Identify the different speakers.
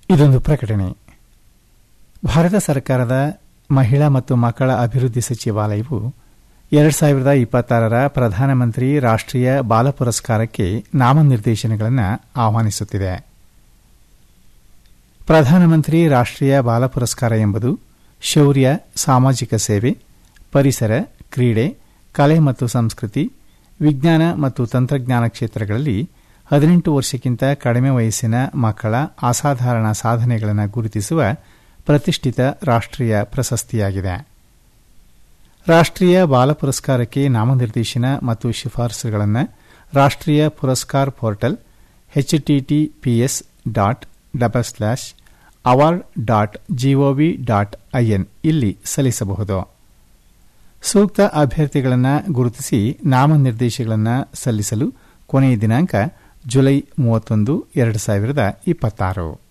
Speaker 1: ಇದೊಂದು ಪ್ರಕಟಣೆ ಭಾರತ ಸರ್ಕಾರದ ಮಹಿಳಾ ಮತ್ತು ಮಕ್ಕಳ ಅಭಿವೃದ್ಧಿ ಸಚಿವಾಲಯವು ಎರಡು ಸಾವಿರದ ಇಪ್ಪತ್ತಾರರ ಪ್ರಧಾನಮಂತ್ರಿ ರಾಷ್ಟೀಯ ಬಾಲ ಪುರಸ್ಕಾರಕ್ಕೆ ನಾಮನಿರ್ದೇಶನಗಳನ್ನು ಆಹ್ವಾನಿಸುತ್ತಿದೆ ಪ್ರಧಾನಮಂತ್ರಿ ರಾಷ್ಟೀಯ ಬಾಲ ಪುರಸ್ಕಾರ ಎಂಬುದು ಶೌರ್ಯ ಸಾಮಾಜಿಕ ಸೇವೆ ಪರಿಸರ ಕ್ರೀಡೆ ಕಲೆ ಮತ್ತು ಸಂಸ್ಕೃತಿ ವಿಜ್ಞಾನ ಮತ್ತು ತಂತ್ರಜ್ಞಾನ ಕ್ಷೇತ್ರಗಳಲ್ಲಿ ಹದಿನೆಂಟು ವರ್ಷಕ್ಕಿಂತ ಕಡಿಮೆ ವಯಸ್ಸಿನ ಮಕ್ಕಳ ಅಸಾಧಾರಣ ಸಾಧನೆಗಳನ್ನು ಗುರುತಿಸುವ ಪ್ರತಿಷ್ಠಿತ ರಾಷ್ಟೀಯ ಪ್ರಶಸ್ತಿಯಾಗಿದೆ ರಾಷ್ಟೀಯ ಬಾಲ ಪುರಸ್ಕಾರಕ್ಕೆ ನಾಮನಿರ್ದೇಶನ ಮತ್ತು ಶಿಫಾರಸುಗಳನ್ನು ರಾಷ್ಟೀಯ Puraskar portal HTTPS dot double slash award dot GOV dot IN ಇಲ್ಲಿ ಸಲ್ಲಿಸಬಹುದು ಸೂಕ್ತ ಅಭ್ಯರ್ಥಿಗಳನ್ನು ಗುರುತಿಸಿ ನಾಮನಿರ್ದೇಶಗಳನ್ನು ಸಲ್ಲಿಸಲು ಕೊನೆಯ ದಿನಾಂಕ ಜುಲೈ ಮೂವತ್ತೊಂದು ಎರಡು ಸಾವಿರದ ಇಪ್ಪತ್ತಾರು